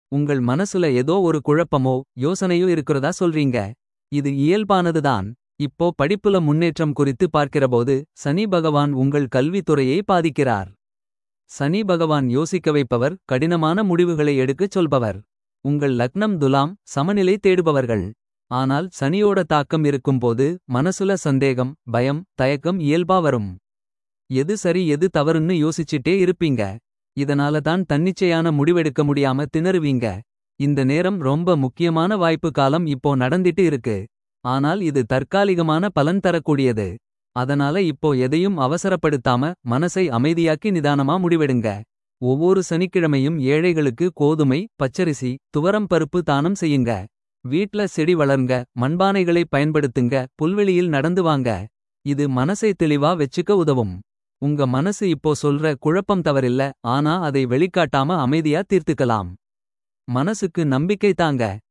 உங்கள் மனசுல ஏதோ ஒரு குழப்பமோ யோசனையோ இருக்கிறதா சொல்றீங்க இது இயல்பானதுதான் இப்போ படிப்புல முன்னேற்றம் குறித்து பார்க்கிறபோது சனி பகவான் உங்கள் கல்வித்துறையை பாதிக்கிறார் சனி பகவான் யோசிக்க வைப்பவர் கடினமான முடிவுகளை எடுக்கச் சொல்பவர் உங்கள் லக்னம் துலாம் சமநிலை தேடுபவர்கள் ஆனால் சனியோட தாக்கம் இருக்கும்போது மனசுல சந்தேகம் பயம் தயக்கம் இயல்பா வரும் எது சரி எது தவறுன்னு யோசிச்சிட்டே இருப்பீங்க இதனால தான் தன்னிச்சையான முடிவெடுக்க முடியாம திணறுவீங்க இந்த நேரம் ரொம்ப முக்கியமான வாய்ப்பு காலம் இப்போ நடந்திட்டு இருக்கு ஆனால் இது தற்காலிகமான பலன் தரக்கூடியது அதனால இப்போ எதையும் அவசரப்படுத்தாம மனசை அமைதியாக்கி நிதானமா முடிவெடுங்க ஒவ்வொரு சனிக்கிழமையும் ஏழைகளுக்கு கோதுமை பச்சரிசி துவரம் பருப்பு தானம் செய்யுங்க வீட்ல செடி வளர்ங்க மண்பானைகளை பயன்படுத்துங்க புல்வெளியில் நடந்து வாங்க இது மனசை தெளிவா வெச்சுக்க உதவும் உங்க மனசு இப்போ சொல்ற குழப்பம் தவறில்ல ஆனா அதை வெளிக்காட்டாம அமைதியா தீர்த்துக்கலாம் மனசுக்கு நம்பிக்கை தாங்க